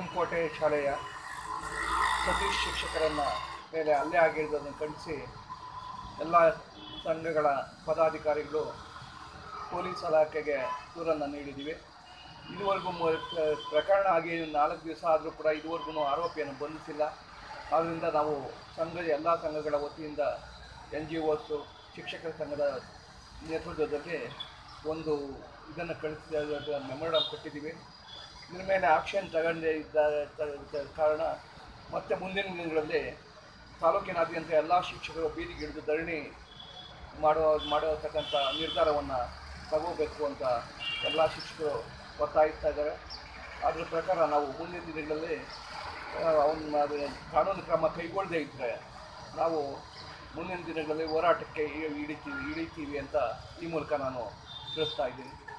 ಕೆಂಕೋಟೆ ಶಾಲೆಯ ಸತೀಶ್ ಶಿಕ್ಷಕರನ್ನು ಮೇಲೆ ಹಲ್ಲೆ ಆಗಿರೋದನ್ನು ಖಂಡಿಸಿ ಎಲ್ಲ ಸಂಘಗಳ ಪದಾಧಿಕಾರಿಗಳು ಪೊಲೀಸ್ ಇಲಾಖೆಗೆ ದೂರನ್ನು ನೀಡಿದ್ದೀವಿ ಇದುವರೆಗೂ ಮ- ಪ್ರ- ಪ್ರಕರಣ ಆಗಿ ನಾಲ್ಕು ದಿವಸ ಆದರೂ ಕೂಡ ಇದುವರೆಗೂ ಆರೋಪಿಯನ್ನು ಬಂಧಿಸಿಲ್ಲ ಆದ್ದರಿಂದ ನಾವು ಸಂಘದ ಎಲ್ಲ ಸಂಘಗಳ ವತಿಯಿಂದ ಎನ್ ಜಿ ಒಸು ಶಿಕ್ಷಕರ ಸಂಘದ ನೇತೃತ್ವದಲ್ಲಿ ಒಂದು ಇದನ್ನು ಕಳಿಸಿದ ಮೆಮೊರಡಮ್ ಕೊಟ್ಟಿದ್ದೀವಿ ಇದ್ರ ಮೇಲೆ ಆಕ್ಷನ್ ತಗೊಂಡೇ ಇದ್ದ ತ- ತ- ಕಾರಣ ಮತ್ತೆ ಮುಂದಿನ ದಿನಗಳಲ್ಲಿ ತಾಲೂಕಿನಾದ್ಯಂತ ಎಲ್ಲ ಶಿಕ್ಷಕರು ಬೀದಿಗಿಳಿದು ಧರಣಿ ಮಾಡುವ ಮಾಡತಕ್ಕಂಥ ನಿರ್ಧಾರವನ್ನು ತಗೋಬೇಕು ಅಂತ ಎಲ್ಲ ಶಿಕ್ಷಕರು ಒತ್ತಾಯಿಸ್ತಾ ಇದ್ದಾರೆ ಅದ್ರ ಪ್ರಕಾರ ನಾವು ಮುಂದಿನ ದಿನಗಳಲ್ಲಿ ಅವನ್ನ ಅದು ಕಾನೂನು ಕ್ರಮ ಕೈಗೊಳ್ಳದೇ ಇದ್ದರೆ ನಾವು ಮುಂದಿನ ದಿನಗಳಲ್ಲಿ ಹೋರಾಟಕ್ಕೆ ಇಳಿತೀವಿ ಇಳಿತೀವಿ ಅಂತ ಈ ಮೂಲಕ ನಾನು ತಿಳಿಸ್ತಾ ಇದ್ದೀನಿ